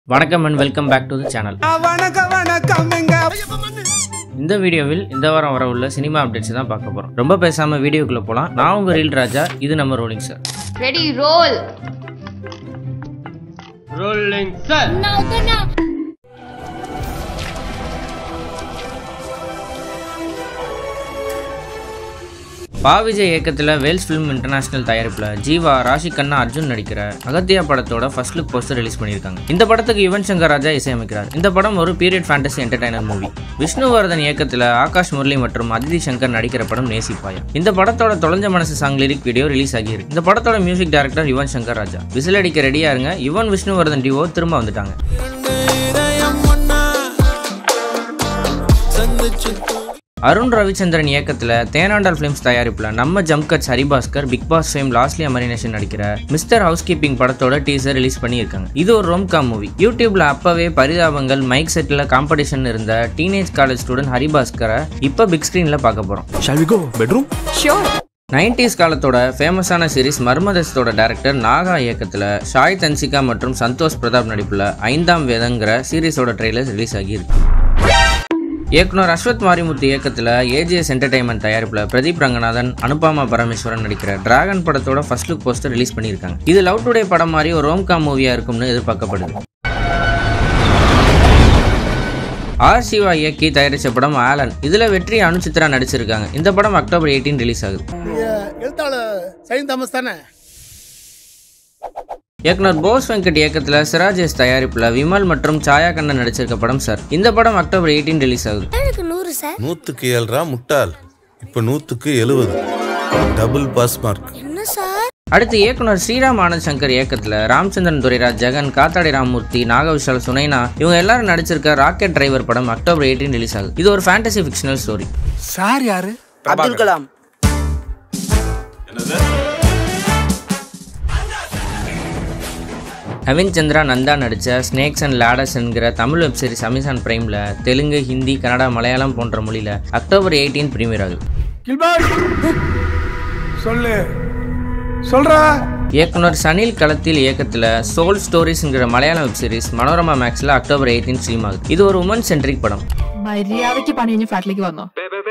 வணக்கம் and welcome back to the channel வணக்கம் வணக்கம்ங்க இந்த வீடியோவில் இந்த வாரம் வர உள்ள சினிமா அப்டேட்ஸ் தான் பார்க்க போறோம் ரொம்ப பேசாம வீடியோக்குள்ள போலாம் நான் உங்க ரீல் ராஜா இது நம்ம rolling sir ready roll Pa Vijay இயக்கத்தில் வேல்ஸ் ஃபிலிம் இன்டர்நேஷனல் தயாரிப்பில் ஜீவா ராஷி கண்ணா அர்ஜுன் நடிக்கிற அகத்தியா படத்தோட ஃபர்ஸ்ட் லுக் போஸ்டர் ரிலீஸ் பண்ணியிருக்காங்க இந்த படத்துக்கு யுவன் சங்கர் ராஜா இசையமைக்கிறார் இந்த படம் ஒரு period fantasy entertainer movie Vishnuvardhan இயக்கத்தில் ஆகாஷ் முரளி மற்றும் அதிதி சங்கர் நடிக்கிற படம் நேசிப்பாயா இந்த படத்தோட தொலைஞ்ச மனசு சாங் லிரிக் வீடியோ ரிலீஸ் ஆகியிருக்கு இந்த படத்தோட music director Yuvan Shankar Raja whistle அடிக்க ரெடியா இருங்க யுவன் விஷ்ணுவர்தன் டிவோ திரும்ப வந்துட்டாங்க அருண் ரவிச்சந்திரன் இயக்கத்தில் தேனாண்டால் ஃபிலிம்ஸ் தயாரிப்பில் நம்ம Jump Cuts Hari Baskar Bigg Boss fame lastly அமரினேஷன் நடிக்கிற மிஸ்டர் ஹவுஸ் கீப்பிங் படத்தோட டீசர் ரிலீஸ் பண்ணியிருக்காங்க இது ஒரு ரோம்காம் மூவி யூடியூப்ல அப்பவே பரிதாபங்கள் மைக் செட்டில் காம்படிஷன் இருந்த டீனேஜ் காலேஜ் ஸ்டூடெண்ட் ஹரிபாஸ்கரை இப்போ பிக் ஸ்க்ரீனில் பார்க்க போகிறோம் shall we go bedroom nineties காலத்தோட ஃபேமஸான சீரிஸ் மர்மதஸ்தோட டைரக்டர் நாகா இயக்கத்தில் ஷாய் தன்சிகா மற்றும் சந்தோஷ் பிரதாப் நடிப்பில் ஐந்தாம் வேதங்கிற சீரிஸோட ட்ரெய்லர் ரிலீஸ் ஆகியிருக்கு இயக்குனர் அஸ்வத் மாரிமுத்து இயக்கத்தில் ஏஜிஎஸ் என்டர்டைன்மெண்ட் தயாரிப்பில் பிரதீப் ரங்கநாதன் அனுபாமா பரமேஸ்வரன் நடிக்கிற டிராகன் படத்தோட ஃபர்ஸ்ட் லுக் போஸ்டர் ரிலீஸ் பண்ணியிருக்காங்க இது லவ் டுடே படம் மாதிரி ஒரு ரோம்காம் மூவியாக இருக்கும்னு எதிர்பார்க்கப்படுது ஆர் சிவா இயக்கி தயாரித்த படம் ஆலன் இதில் வெற்றி அனுசித்ரா நடிச்சிருக்காங்க இந்த படம் அக்டோபர் எயிட்டீன் ரிலீஸ் ஆகுது எழுத்தாளர் சைன் தாமஸ் தானே இயக்குனர் போஸ் வெங்கட் இயக்கத்தில் சிராஜ் எஸ் தயாரிப்பில் விமல் மற்றும் சாயா கண்ணன் நடிச்சிருக்க படம் சார் இந்த படம் அக்டோபர் எயிட்டீன் ரிலீஸ் ஆகுது நூத்துக்கு ஏழ்ரா முட்டாள் இப்ப நூத்துக்கு எழுவது டபுள் பாஸ் மார்க் அடுத்து இயக்குனர் ஸ்ரீராம் ஆனந்த் சங்கர் இயக்கத்தில் ராமச்சந்திரன் துரைராஜ் ஜெகன் காத்தாடி ராமமூர்த்தி நாகவிஷால் சுனைனா இவங்க எல்லாரும் நடிச்சிருக்க ராக்கெட் டிரைவர் படம் அக்டோபர் எயிட்டீன் ரிலீஸ் ஆகுது இது ஒரு ஃபேண்டசி ஃபிக்ஷனல் ஸ்டோரி சார் யாரு அப்துல் கலாம் நவீன் சந்திரா நந்தா நடித்த ஸ்னேக்ஸ் அண்ட் லேடர்ஸ் என்கிற தமிழ் வெப் சீரிஸ் அமேசான் பிரைமில் தெலுங்கு ஹிந்தி கன்னடா மலையாளம் போன்ற மொழியில் அக்டோபர் எயிட்டீன் பிரீமியர் ஆகுது கில்பர்ட் சொல்லு சொல்றா இயக்குனர் சனில் களத்தில் இயக்கத்தில் சோல் ஸ்டோரிஸ்ங்கிற மலையாள வெப் சீரிஸ் மனோரமா மேக்ஸில் அக்டோபர் எயிட்டீன் ஸ்ட்ரீம் ஆகுது இது ஒரு உமன் சென்ட்ரிக் படம் മര്യാദയ്ക്ക് പണി കഴിഞ്ഞ് ഫ്ലാറ്റിലേക്ക് വന്നോ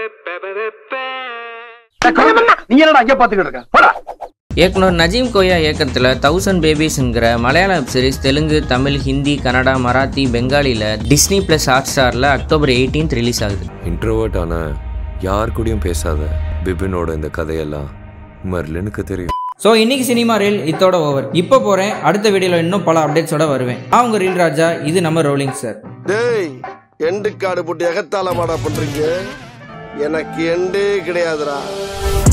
நீ என்னடா அங்க பாத்துக்கிட்டு இருக்க போடா இயக்குனர் நஜீம் கோயா இயக்கத்தில் தௌசண்ட் பேபிஸ்ங்கிற மலையாள வெப் சீரிஸ் தெலுங்கு தமிழ் ஹிந்தி கன்னடா மராத்தி பெங்காலியில் டிஸ்னி ப்ளஸ் ஹாட் ஸ்டாரில் அக்டோபர் எயிட்டீன்த் ரிலீஸ் ஆகுது இன்ட்ரோவர்ட் ஆன யார் கூடயும் பேசாத பிபினோட இந்த கதையெல்லாம் மர்லினுக்கு தெரியும் ஸோ இன்னைக்கு சினிமா ரீல் இதோட ஓவர் இப்போ போகிறேன் அடுத்த வீடியோவில் இன்னும் பல அப்டேட்ஸோட வருவேன் நான் உங்கள் ரீல் ராஜா இது நம்ம ரோலிங் சார் டேய் எண்டு காடு போட்டு எகத்தால மாடா பண்றீங்க எனக்கு எண்டே கிடையாதுடா